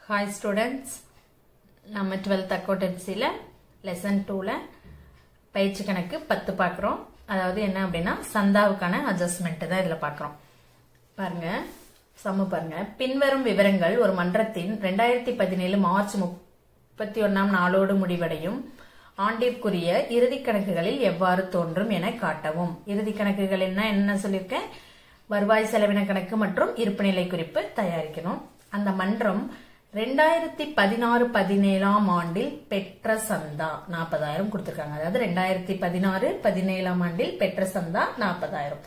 hi students நம்ம twelfth அக்கௌண்டன்சியில் lesson டூவில் பயிற்சி கணக்கு பத்து பார்க்குறோம் அதாவது என்ன அப்படின்னா சந்தாவுக்கான அட்ஜஸ்ட்மெண்ட் தான் இதில் பார்க்குறோம் பாருங்க சம்மு பாருங்க பின்வரும் விவரங்கள் ஒரு மன்றத்தின் ரெண்டாயிரத்தி பதினேழு மார்ச் முப்பத்தி ஒன்னாம் நாளோடு முடிவடையும் ஆண்டிற்குரிய இறுதி கணக்குகளில் எவ்வாறு தோன்றும் என காட்டவும் இறுதி கணக்குகள் என்ன என்ன சொல்லியிருக்கேன் வருவாய் செலவின கணக்கு மற்றும் இருப்புநிலை குறிப்பு தயாரிக்கணும் அந்த மன்றம் ரெண்டாயிரத்தி பதினாறு பதினேழாம் ஆண்டில் பெற்ற சந்தா நாற்பதாயிரம் கொடுத்திருக்காங்க அதாவது ரெண்டாயிரத்தி பதினாறு பதினேழாம் ஆண்டில் பெற்ற சந்தா நாற்பதாயிரம்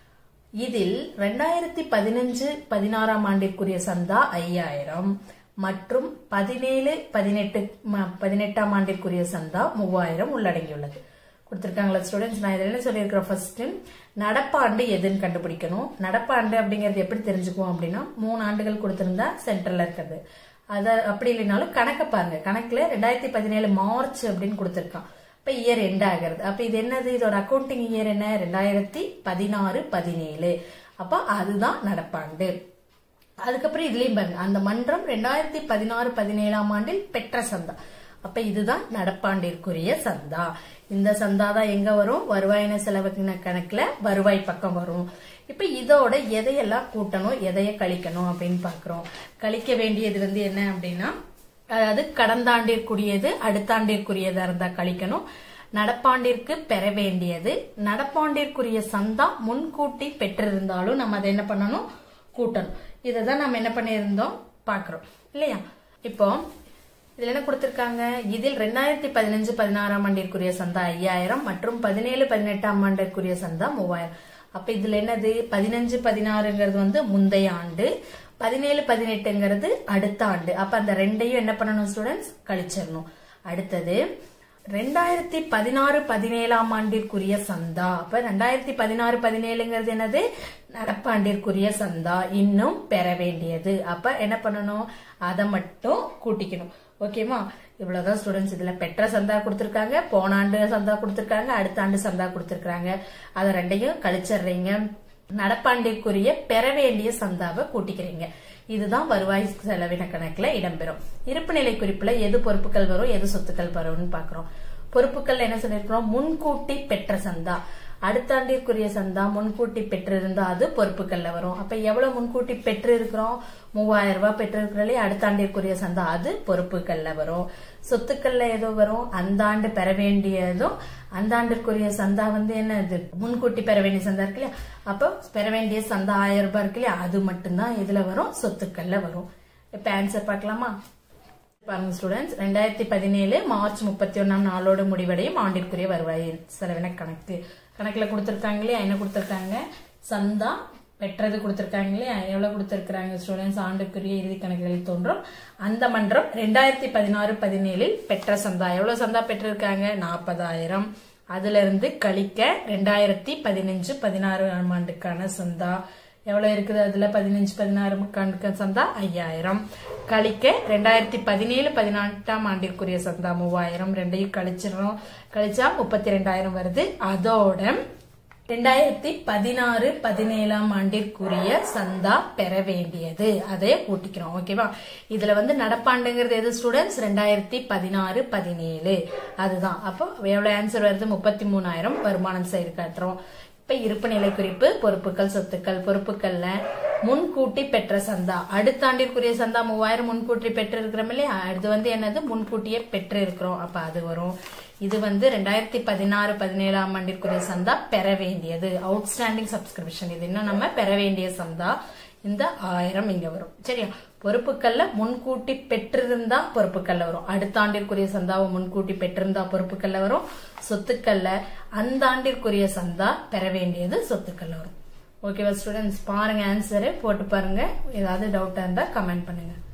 இதில் ரெண்டாயிரத்தி பதினஞ்சு பதினாறாம் ஆண்டிற்குரிய சந்தா ஐயாயிரம் மற்றும் பதினேழு பதினெட்டு ம- பதினெட்டாம் ஆண்டிற்குரிய சந்தா மூவாயிரம் உள்ளடங்கியுள்ளது கொடுத்திருக்காங்களா ஸ்டூடெண்ட்ஸ் நான் இதில் என்ன சொல்லியிருக்கிறேன் ஃபர்ஸ்ட் நடப்பாண்டு எதுன்னு கண்டுபிடிக்கணும் நடப்பாண்டு அப்படிங்கிறது எப்படி தெரிஞ்சுக்குவோம் அப்படின்னா மூணு ஆண்டுகள் கொடுத்திருந்தா சென்ட்ரல்ல இருக்கிறது அத அப்படி இல்லைனாலும் கணக்கை பாருங்க கணக்குல ரெண்டாயிரத்தி பதினேழு மார்ச் அப்படின்னு கொடுத்திருக்கான் இப்ப இயர் எண்ட் ஆகிறது அப்ப இது என்னது இதோட அக்கௌண்டிங் இயர் என்ன ரெண்டாயிரத்தி பதினாறு பதினேழு அப்ப அதுதான் நடப்பாண்டு அதுக்கப்புறம் இதுலயும் பாருங்க அந்த மன்றம் ரெண்டாயிரத்தி பதினாறு பதினேழாம் ஆண்டில் பெற்ற சந்தா அப்ப இதுதான் நடப்பாண்டிற்குரிய சந்தா இந்த சந்தா தான் எங்க வரும் வருவாயின செலவு கணக்குல வருவாய் பக்கம் வரும் இப்ப இதோட எதையெல்லாம் கூட்டணும் எதைய கழிக்கணும் அப்படின்னு பாக்குறோம் கழிக்க வேண்டியது வந்து என்ன அப்படின்னா அதாவது கடந்த ஆண்டிற்குரியது அடுத்த ஆண்டிற்குரியதா இருந்தா கழிக்கணும் நடப்பாண்டிற்கு பெற வேண்டியது நடப்பாண்டிற்குரிய சந்தா முன்கூட்டி பெற்றிருந்தாலும் நம்ம அதை என்ன பண்ணணும் கூட்டணும் இதை தான் நம்ம என்ன பண்ணியிருந்தோம் பார்க்குறோம் இல்லையா இப்போ இதுல என்ன கொடுத்திருக்காங்க இதில் ரெண்டாயிரத்தி பதினஞ்சு பதினாறாம் ஆண்டிற்குரிய சந்தா ஐயாயிரம் மற்றும் பதினேழு பதினெட்டாம் ஆண்டிற்குரிய சந்தா மூவாயிரம் அப்ப இதுல என்னது பதினஞ்சு பதினாறுங்கிறது வந்து முந்தைய ஆண்டு பதினேழு பதினெட்டுங்கிறது அடுத்த ஆண்டு அப்ப அந்த ரெண்டையும் என்ன பண்ணணும் ஸ்டூடெண்ட்ஸ் கழிச்சிடணும் அடுத்தது ரெண்டாயிரத்தி பதினாறு பதினேழாம் ஆண்டிற்குரிய சந்தா அப்ப ரெண்டாயிரத்தி பதினாறு பதினேழுங்கிறது என்னது நடப்பாண்டிற்குரிய சந்தா இன்னும் பெற வேண்டியது அப்ப என்ன பண்ணணும் அதை மட்டும் கூட்டிக்கணும் ஓகேவா இவ்வளவுதான் ஸ்டூடெண்ட்ஸ் இதுல பெற்ற சந்தா கொடுத்திருக்காங்க போன ஆண்டு சந்தா கொடுத்திருக்காங்க அடுத்த ஆண்டு சந்தா கொடுத்திருக்காங்க அதை ரெண்டையும் கழிச்சிடுறீங்க நடப்பாண்டிற்குரிய பெற வேண்டிய சந்தாவை கூட்டிக்கிறீங்க இதுதான் வருவாய் செலவின கணக்குல இடம்பெறும் இருப்புநிலை குறிப்புல எது பொறுப்புகள் வரும் எது சொத்துக்கள் வரும்னு பாக்குறோம் பொறுப்புகள் என்ன சொல்லிருக்கிறோம் முன்கூட்டி பெற்ற சந்தா அடுத்த ஆண்டிற்குரிய சந்தா முன்கூட்டி பெற்றிருந்தா அது பொறுப்புகள்ல வரும் அப்ப எவ்வளவு முன்கூட்டி பெற்று இருக்கிறோம் மூவாயிரம் ரூபாய் பெற்றிருக்கிறோம் அடுத்த ஆண்டிற்குரிய சந்தா அது பொறுப்புகள்ல வரும் சொத்துக்கள்ல ஏதோ வரும் அந்த ஆண்டு பெற வேண்டியதும் அந்த ஆண்டிற்குரிய சந்தா வந்து என்ன இது முன்கூட்டி பெற வேண்டிய சந்தா இருக்கு இல்லையா அப்போ பெற வேண்டிய சந்தா ஆயிரம் ரூபாய் இருக்கு இல்லையா அது மட்டும்தான் இதுல வரும் சொத்துக்கள்ல வரும் இப்ப ஆன்சர் பார்க்கலாமா பாருங்க ஸ்டூடெண்ட்ஸ் ரெண்டாயிரத்தி பதினேழு மார்ச் முப்பத்தி ஒன்னாம் நாளோடு முடிவடையும் ஆண்டிற்குரிய வருவாய் செலவின கணக்கு கணக்குல கொடுத்திருக்காங்க இல்லையா என்ன கொடுத்திருக்காங்க சந்தா பெற்றது கொடுத்திருக்காங்க இல்லையா எவ்வளவு கொடுத்திருக்காங்க ஸ்டூடெண்ட்ஸ் ஆண்டுக்குரிய இறுதி கணக்குகளில் தோன்றும் அந்த மன்றம் ரெண்டாயிரத்தி பதினாறு பதினேழில் பெற்ற சந்தா எவ்வளவு சந்தா பெற்றிருக்காங்க நாற்பதாயிரம் அதுல இருந்து கழிக்க ரெண்டாயிரத்தி பதினஞ்சு பதினாறு ஆண்டுக்கான சந்தா எவ்வளவு இருக்குது அதுல பதினஞ்சு பதினாறு கணக்கு சந்தா ஐயாயிரம் கழிக்க ரெண்டாயிரத்தி பதினேழு பதினெட்டாம் ஆண்டிற்குரிய சந்தா மூவாயிரம் ரெண்டையும் கழிச்சிடறோம் கழிச்சா முப்பத்தி ரெண்டாயிரம் வருது அதோட ரெண்டாயிரத்தி பதினாறு பதினேழாம் ஆண்டிற்குரிய சந்தா பெற வேண்டியது அதை கூட்டிக்கிறோம் ஓகேவா இதுல வந்து நடப்பாண்டுங்கிறது எது ஸ்டூடெண்ட்ஸ் ரெண்டாயிரத்தி பதினாறு பதினேழு அதுதான் அப்போ எவ்வளவு ஆன்சர் வருது முப்பத்தி மூணாயிரம் வருமானம் சைடு காட்டுறோம் இப்ப இருப்பு நிலை குறிப்பு பொறுப்புகள் சொத்துக்கள் பொறுப்புகள்ல முன்கூட்டி பெற்ற சந்தா அடுத்த ஆண்டிற்குரிய சந்தா மூவாயிரம் முன்கூட்டி பெற்று இருக்கிறோம் இல்லையா அது வந்து என்னது முன்கூட்டியே பெற்று இருக்கிறோம் அப்ப அது வரும் இது வந்து ரெண்டாயிரத்தி பதினாறு பதினேழாம் ஆண்டிற்குரிய சந்தா பெற வேண்டியது அவுட்ஸ்டாண்டிங் சப்ஸ்கிரிப்ஷன் இது இன்னும் நம்ம பெற வேண்டிய சந்தா இந்த ஆயிரம் இங்க வரும் சரியா பொறுப்புகள்ல முன்கூட்டி பெற்றிருந்தா பொறுப்புகள்ல வரும் அடுத்த ஆண்டிற்குரிய சந்தாவை முன்கூட்டி பெற்றிருந்தா பொறுப்புகள்ல வரும் சொத்துக்கள்ல அந்த ஆண்டிற்குரிய சந்தா பெற வேண்டியது சொத்துக்கள்ல வரும் ஓகேவா ஸ்டூடெண்ட்ஸ் பாருங்க ஆன்சரு போட்டு பாருங்க ஏதாவது டவுட்டா இருந்தா கமெண்ட் பண்ணுங்க